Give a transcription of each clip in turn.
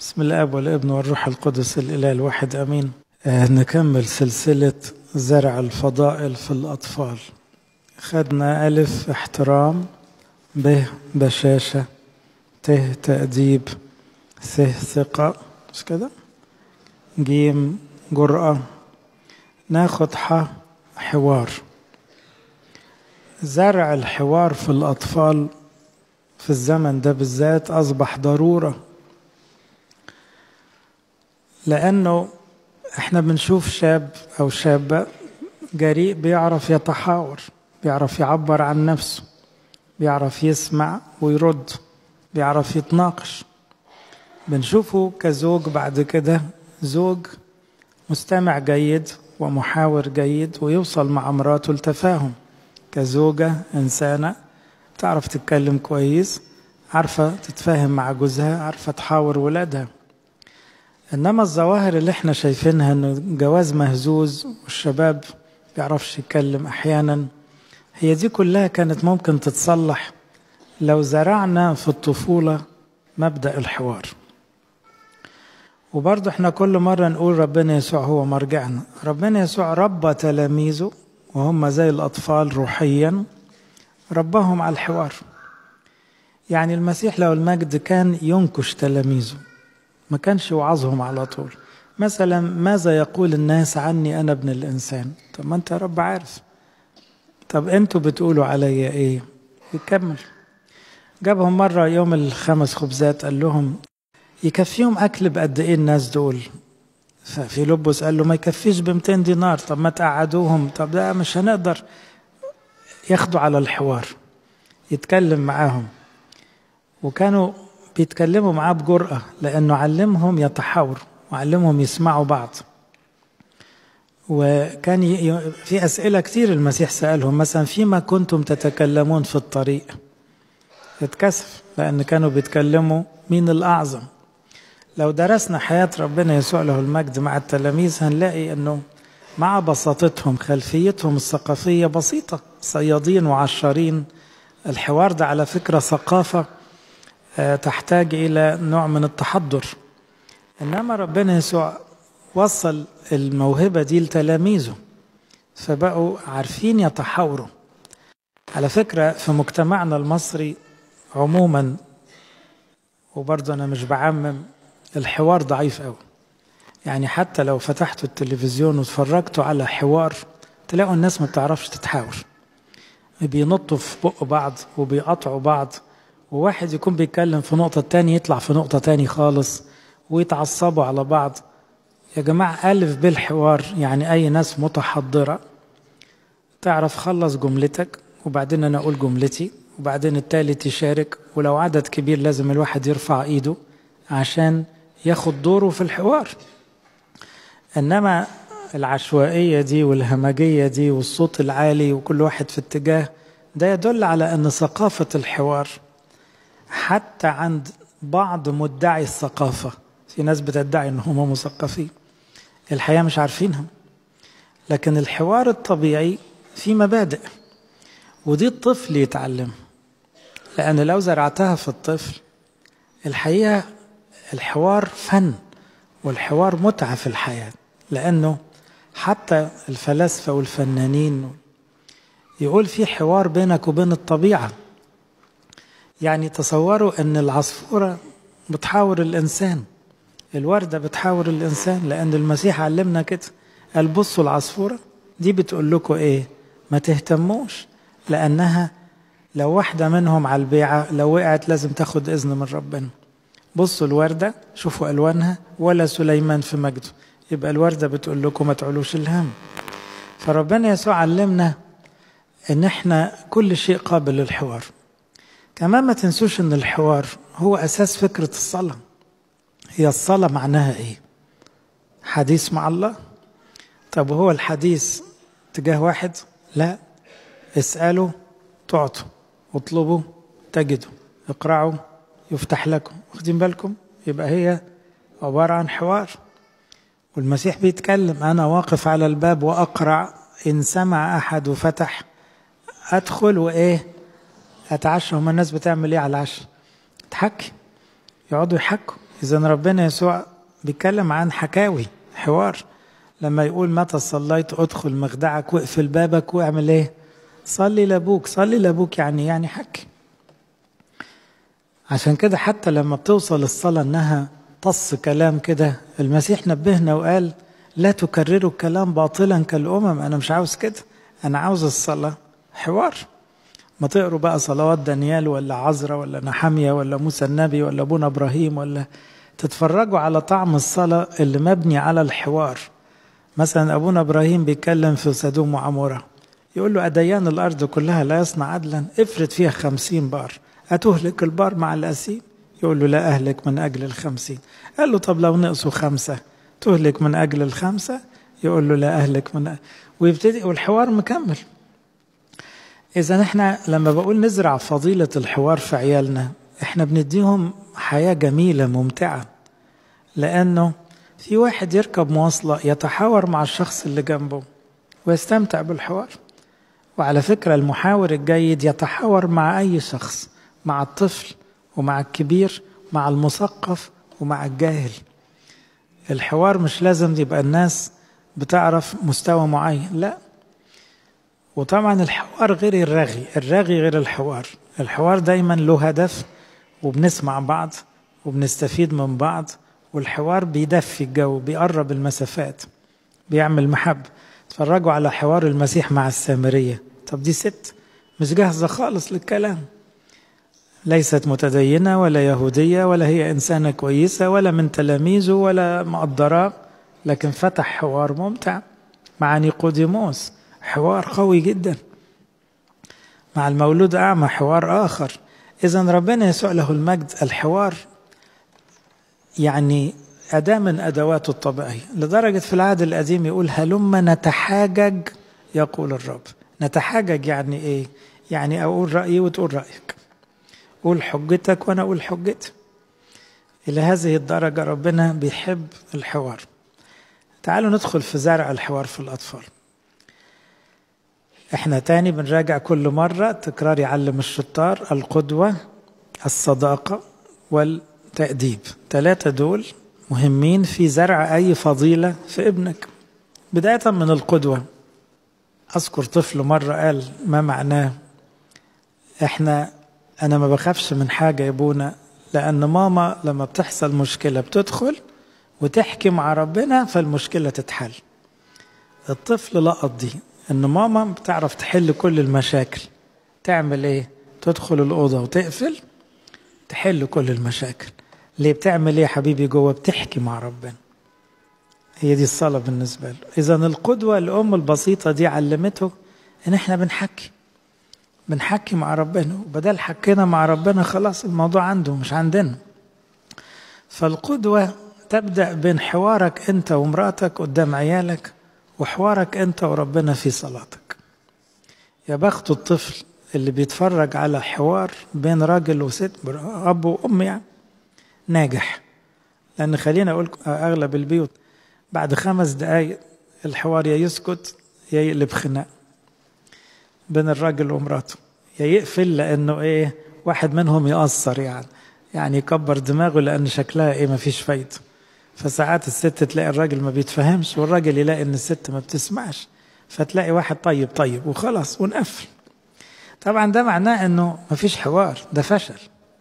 بسم الاب والابن والروح القدس الاله الواحد امين آه نكمل سلسله زرع الفضائل في الاطفال خدنا الف احترام ب بشاشه ت تاديب ث ثقه مش كده جيم جرأة ناخد ح حوار زرع الحوار في الأطفال في الزمن ده بالذات أصبح ضرورة لأنه احنا بنشوف شاب أو شابة جريء بيعرف يتحاور بيعرف يعبر عن نفسه بيعرف يسمع ويرد بيعرف يتناقش بنشوفه كزوج بعد كده زوج مستمع جيد ومحاور جيد ويوصل مع مراته لتفاهم كزوجة إنسانة تعرف تتكلم كويس عارفة تتفاهم مع جوزها عارفة تحاور ولادها إنما الظواهر اللي احنا شايفينها إنه جواز مهزوز والشباب بيعرفش يتكلم أحيانا هي دي كلها كانت ممكن تتصلح لو زرعنا في الطفولة مبدأ الحوار وبرضه احنا كل مرة نقول ربنا يسوع هو مرجعنا ربنا يسوع ربى تلاميذه وهم زي الأطفال روحيا ربهم على الحوار يعني المسيح لو المجد كان ينكش تلاميذه ما كانش يوعظهم على طول مثلا ماذا يقول الناس عني أنا ابن الإنسان طب ما أنت يا رب عارف طب أنتوا بتقولوا عليا إيه يكمل جابهم مرة يوم الخمس خبزات قال لهم يكفيهم أكل بقد إيه الناس دول ففي لبس قال له ما يكفيش ب 200 دينار طب ما تقعدوهم طب ده مش هنقدر ياخدوا على الحوار يتكلم معاهم وكانوا بيتكلموا معاه بجرأة لأنه علمهم يتحاوروا وعلمهم يسمعوا بعض وكان ي... في أسئلة كتير المسيح سألهم مثلا فيما كنتم تتكلمون في الطريق اتكسف لأن كانوا بيتكلموا مين الأعظم لو درسنا حياة ربنا يسوع له المجد مع التلاميذ هنلاقي أنه مع بساطتهم خلفيتهم الثقافية بسيطة صيادين وعشارين الحوار ده على فكرة ثقافة تحتاج إلى نوع من التحضر إنما ربنا يسوع وصل الموهبة دي لتلاميذه فبقوا عارفين يتحاوروا على فكرة في مجتمعنا المصري عموما وبرضه أنا مش بعمم الحوار ضعيف قوي يعني حتى لو فتحتوا التلفزيون واتفرجتوا على حوار تلاقوا الناس ما بتعرفش تتحاور بينطوا في بق بعض وبيقطعوا بعض وواحد يكون بيتكلم في نقطة تاني يطلع في نقطة تاني خالص ويتعصبوا على بعض يا جماعة ألف بالحوار يعني أي ناس متحضرة تعرف خلص جملتك وبعدين أنا أقول جملتي وبعدين التالت يشارك ولو عدد كبير لازم الواحد يرفع إيده عشان ياخد دوره في الحوار انما العشوائيه دي والهمجيه دي والصوت العالي وكل واحد في اتجاه ده يدل على ان ثقافه الحوار حتى عند بعض مدعي الثقافه في ناس بتدعي ان هم مثقفين الحقيقه مش عارفينها لكن الحوار الطبيعي في مبادئ ودي الطفل يتعلم لان لو زرعتها في الطفل الحقيقه الحوار فن والحوار متعة في الحياة لأنه حتى الفلاسفة والفنانين يقول في حوار بينك وبين الطبيعة يعني تصوروا أن العصفورة بتحاور الإنسان الوردة بتحاور الإنسان لأن المسيح علمنا كده قال بصوا العصفورة دي بتقول لكم إيه ما تهتموش لأنها لو واحدة منهم على البيعة لو وقعت لازم تاخد إذن من ربنا بصوا الوردة شوفوا ألوانها ولا سليمان في مجده يبقى الوردة بتقول لكم ما تعلوش الهم فربنا يسوع علمنا ان احنا كل شيء قابل للحوار كمان ما تنسوش ان الحوار هو اساس فكرة الصلاة هي الصلاة معناها ايه حديث مع الله طب وهو الحديث تجاه واحد لا اسألوا تعطوا اطلبوا تجدوا اقرعوا يفتح لكم واخدين بالكم يبقى هي عبارة عن حوار والمسيح بيتكلم أنا واقف على الباب وأقرع إن سمع أحد وفتح أدخل وإيه أتعشى هما الناس بتعمل إيه على العشاء تحكي يقعدوا يحكوا إذا ربنا يسوع بيتكلم عن حكاوي حوار لما يقول متى صليت ادخل مخدعك واقفل بابك واعمل ايه صلي لابوك صلي لابوك يعني يعني حكي عشان كده حتى لما بتوصل الصلاة انها طص كلام كده المسيح نبهنا وقال لا تكرروا الكلام باطلا كالأمم أنا مش عاوز كده أنا عاوز الصلاة حوار ما تقروا بقى صلوات دانيال ولا عزرا ولا نحمية ولا موسى النبي ولا أبونا إبراهيم ولا تتفرجوا على طعم الصلاة اللي مبني على الحوار مثلا أبونا إبراهيم بيتكلم في سدوم وعمورة يقول له أديان الأرض كلها لا يصنع عدلا افرض فيها خمسين بار أتهلك البار مع الأسيم يقول له لا أهلك من أجل الخمسين قال له طب لو نقصوا خمسة تهلك من أجل الخمسة يقول له لا أهلك من أجل. ويبتدي والحوار مكمل إذا احنا لما بقول نزرع فضيلة الحوار في عيالنا احنا بنديهم حياة جميلة ممتعة لأنه في واحد يركب مواصلة يتحاور مع الشخص اللي جنبه ويستمتع بالحوار وعلى فكرة المحاور الجيد يتحاور مع أي شخص مع الطفل ومع الكبير مع المثقف ومع الجاهل الحوار مش لازم يبقى الناس بتعرف مستوى معين لا وطبعا الحوار غير الرغي الرغي غير الحوار الحوار دايما له هدف وبنسمع بعض وبنستفيد من بعض والحوار بيدفي الجو بيقرب المسافات بيعمل محب اتفرجوا على حوار المسيح مع السامرية طب دي ست مش جاهزة خالص للكلام ليست متدينة ولا يهودية ولا هي إنسانة كويسة ولا من تلاميذه ولا مقدراه لكن فتح حوار ممتع مع نيقوديموس حوار قوي جدا مع المولود أعمى حوار آخر إذا ربنا يسوع له المجد الحوار يعني أداة من أدواته الطبيعية لدرجة في العهد القديم يقول هلما نتحاجج يقول الرب نتحاجج يعني إيه؟ يعني أقول رأيي وتقول رأيك قول حجتك وأنا أقول حجتي إلى هذه الدرجة ربنا بيحب الحوار تعالوا ندخل في زرع الحوار في الأطفال احنا تاني بنراجع كل مرة تكرار يعلم الشطار القدوة الصداقة والتأديب ثلاثة دول مهمين في زرع أي فضيلة في ابنك بداية من القدوة أذكر طفل مرة قال ما معناه احنا أنا ما بخافش من حاجة يا ابونا لأن ماما لما بتحصل مشكلة بتدخل وتحكي مع ربنا فالمشكلة تتحل الطفل لقط دي ان ماما بتعرف تحل كل المشاكل تعمل ايه تدخل الاوضه وتقفل تحل كل المشاكل ليه بتعمل ايه يا حبيبي جوه بتحكي مع ربنا هي دي الصلاه بالنسبه له اذا القدوه الام البسيطه دي علمته ان احنا بنحكي بنحكي مع ربنا وبدل حكينا مع ربنا خلاص الموضوع عنده مش عندنا فالقدوه تبدا بين حوارك انت ومراتك قدام عيالك وحوارك انت وربنا في صلاتك يا بخت الطفل اللي بيتفرج على حوار بين راجل وست اب وام يعني ناجح لان خلينا اقول اغلب البيوت بعد خمس دقايق الحوار يا يسكت يا يقلب خناق بين الراجل ومراته يا يقفل لانه ايه واحد منهم يقصر يعني يعني يكبر دماغه لان شكلها ايه مفيش فايده فساعات الست تلاقي الراجل ما بيتفهمش والراجل يلاقي ان الست ما بتسمعش فتلاقي واحد طيب طيب وخلاص ونقفل طبعا ده معناه انه ما فيش حوار ده فشل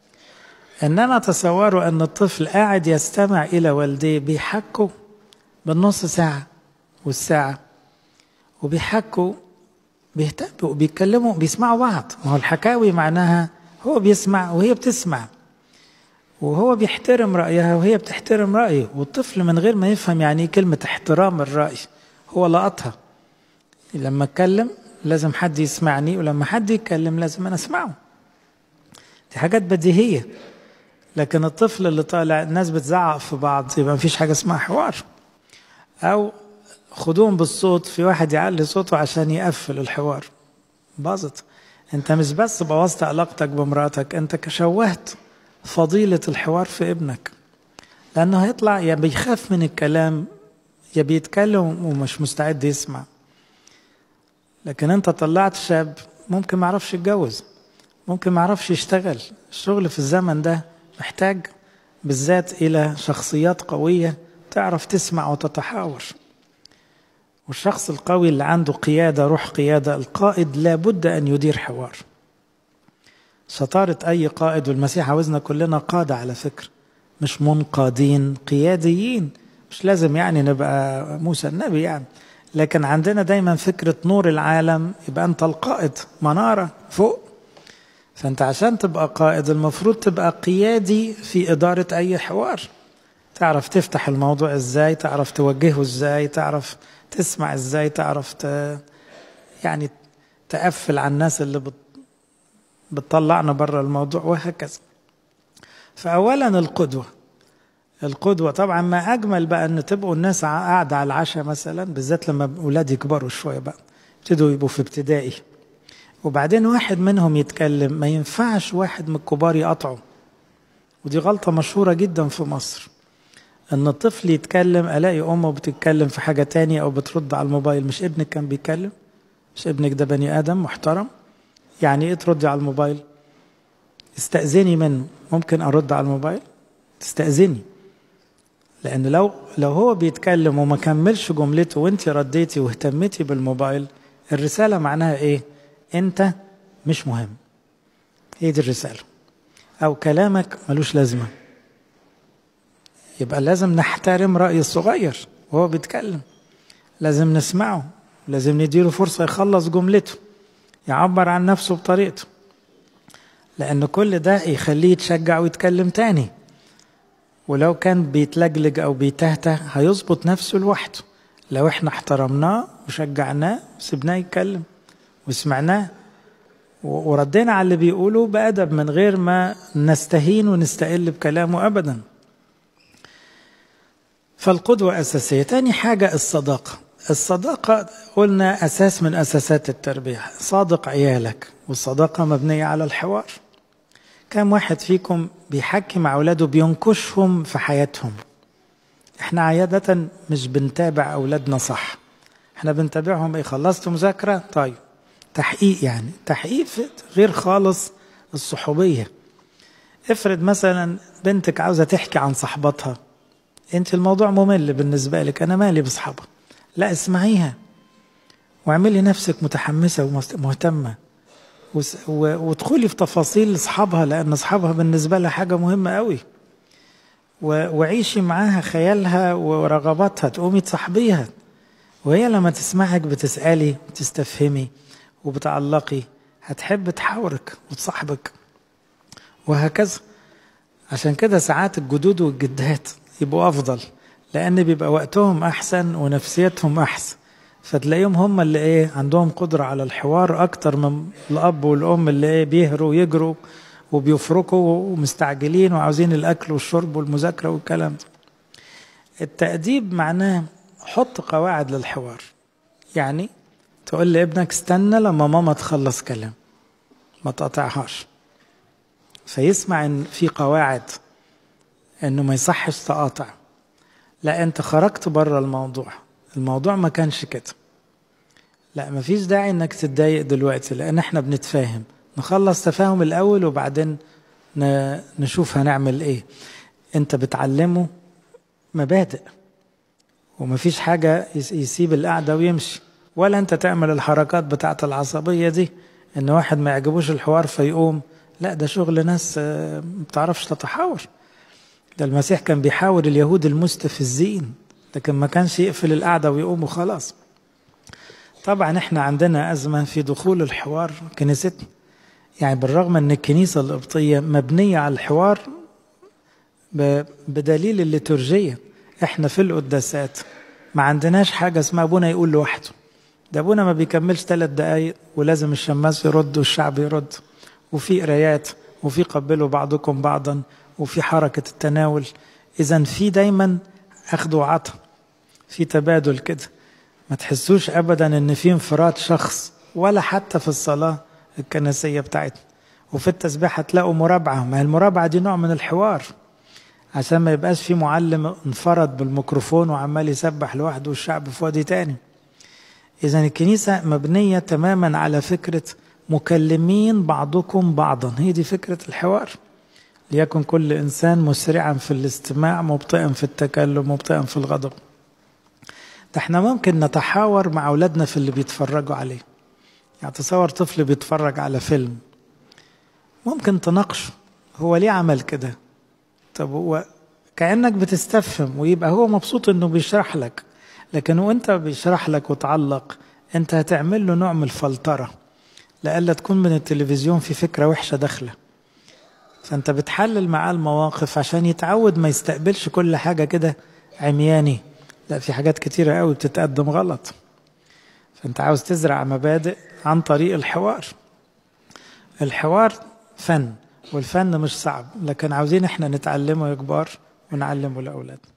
انما تصوروا ان الطفل قاعد يستمع الى والديه بيحكوا بالنص ساعه والساعه وبيحكوا بيهتموا بيتكلموا بيسمعوا بعض ما هو الحكاوي معناها هو بيسمع وهي بتسمع وهو بيحترم رأيها وهي بتحترم رأيه والطفل من غير ما يفهم يعني ايه كلمة احترام الرأي هو لقطها لما اتكلم لازم حد يسمعني ولما حد يتكلم لازم انا اسمعه دي حاجات بديهية لكن الطفل اللي طالع الناس بتزعق في بعض يبقى مفيش حاجة اسمها حوار أو خدوهم بالصوت في واحد يعلي صوته عشان يقفل الحوار باظت انت مش بس بوظت علاقتك بمراتك انت كشوهت فضيلة الحوار في ابنك لأنه هيطلع يا بيخاف من الكلام يا بيتكلم ومش مستعد يسمع لكن انت طلعت شاب ممكن ما يعرفش يتجوز ممكن ما يعرفش يشتغل الشغل في الزمن ده محتاج بالذات إلى شخصيات قوية تعرف تسمع وتتحاور والشخص القوي اللي عنده قيادة روح قيادة القائد لابد أن يدير حوار شطارة أي قائد والمسيح عاوزنا كلنا قادة على فكرة مش منقادين قياديين مش لازم يعني نبقى موسى النبي يعني لكن عندنا دايما فكرة نور العالم يبقى أنت القائد منارة فوق فأنت عشان تبقى قائد المفروض تبقى قيادي في إدارة أي حوار تعرف تفتح الموضوع إزاي تعرف توجهه إزاي تعرف تسمع إزاي تعرف ت... يعني تقفل على الناس اللي بت... بتطلعنا بره الموضوع وهكذا فأولا القدوة القدوة طبعا ما أجمل بقى أن تبقوا الناس قاعدة على العشاء مثلا بالذات لما أولاد يكبروا شوية بقى يبتدوا يبقوا في ابتدائي وبعدين واحد منهم يتكلم ما ينفعش واحد من الكبار يقطعه ودي غلطة مشهورة جدا في مصر ان الطفل يتكلم الاقي امه بتتكلم في حاجة تانية او بترد على الموبايل مش ابنك كان بيتكلم مش ابنك ده بني ادم محترم يعني ايه تردي على الموبايل استأذني منه ممكن ارد على الموبايل تستأذني لان لو لو هو بيتكلم وما كملش جملته وانت رديتي واهتمتي بالموبايل الرسالة معناها ايه انت مش مهم هي دي الرسالة او كلامك ملوش لازمة يبقى لازم نحترم رأي الصغير وهو بيتكلم لازم نسمعه لازم نديله فرصة يخلص جملته يعبر عن نفسه بطريقته لأن كل ده يخليه يتشجع ويتكلم تاني ولو كان بيتلجلج أو بيتهته هيظبط نفسه لوحده لو احنا احترمناه وشجعناه وسبناه يتكلم وسمعناه وردينا على اللي بيقوله بأدب من غير ما نستهين ونستقل بكلامه أبدا فالقدوة أساسية تاني حاجة الصداقة الصداقة قلنا أساس من أساسات التربية صادق عيالك والصداقة مبنية على الحوار كم واحد فيكم بيحكي مع أولاده بينكشهم في حياتهم احنا عادة مش بنتابع أولادنا صح احنا بنتابعهم ايه خلصتوا مذاكرة طيب تحقيق يعني تحقيق غير خالص الصحوبية افرض مثلا بنتك عاوزة تحكي عن صحبتها انت الموضوع ممل بالنسبة لك انا مالي بصحابها لا اسمعيها واعملي نفسك متحمسة ومهتمة وادخلي في تفاصيل اصحابها لان اصحابها بالنسبة لها حاجة مهمة قوي وعيشي معاها خيالها ورغباتها تقومي تصاحبيها وهي لما تسمعك بتسألي وتستفهمي وبتعلقي هتحب تحاورك وتصاحبك وهكذا عشان كده ساعات الجدود والجدات يبقوا أفضل لأن بيبقى وقتهم أحسن ونفسيتهم أحسن فتلاقيهم هم اللي إيه عندهم قدرة على الحوار أكتر من الأب والأم اللي إيه بيهروا ويجروا وبيفركوا ومستعجلين وعاوزين الأكل والشرب والمذاكرة والكلام ده التأديب معناه حط قواعد للحوار يعني تقول لابنك استنى لما ماما تخلص كلام ما تقطعهاش فيسمع ان في قواعد انه ما يصحش تقاطع لا انت خرجت بره الموضوع الموضوع ما كانش كده لا ما فيش داعي انك تتضايق دلوقتي لان احنا بنتفاهم نخلص تفاهم الاول وبعدين نشوف هنعمل ايه انت بتعلمه مبادئ ومفيش حاجة يسيب القعدة ويمشي ولا انت تعمل الحركات بتاعت العصبية دي ان واحد ما يعجبوش الحوار فيقوم لا ده شغل ناس ما بتعرفش تتحاور ده المسيح كان بيحاور اليهود المستفزين لكن ما كانش يقفل القعدة ويقوم وخلاص طبعا احنا عندنا أزمة في دخول الحوار كنيستنا يعني بالرغم ان الكنيسة القبطية مبنية على الحوار بدليل الليتورجية احنا في القداسات ما عندناش حاجة اسمها ابونا يقول لوحده ده ابونا ما بيكملش ثلاث دقايق ولازم الشماس يرد والشعب يرد وفي قرايات وفي قبلوا بعضكم بعضا وفي حركة التناول إذا في دايما أخذ وعطا في تبادل كده ما تحسوش أبدا إن في انفراد شخص ولا حتى في الصلاة الكنسية بتاعتنا وفي التسبيح هتلاقوا مرابعة ما هي المرابعة دي نوع من الحوار عشان ما يبقاش في معلم انفرد بالميكروفون وعمال يسبح لوحده والشعب في وادي تاني إذا الكنيسة مبنية تماما على فكرة مكلمين بعضكم بعضا هي دي فكرة الحوار ليكن كل إنسان مسرعا في الاستماع مبطئا في التكلم مبطئا في الغضب ده احنا ممكن نتحاور مع أولادنا في اللي بيتفرجوا عليه يعني تصور طفل بيتفرج على فيلم ممكن تناقشه هو ليه عمل كده طب هو كأنك بتستفهم ويبقى هو مبسوط انه بيشرح لك لكن وانت بيشرح لك وتعلق انت هتعمل له نوع من الفلترة لألا تكون من التلفزيون في فكرة وحشة داخله فانت بتحلل معاه المواقف عشان يتعود ما يستقبلش كل حاجة كده عمياني لا في حاجات كتيرة قوي بتتقدم غلط فانت عاوز تزرع مبادئ عن طريق الحوار الحوار فن والفن مش صعب لكن عاوزين احنا نتعلمه يا كبار ونعلمه لأولادنا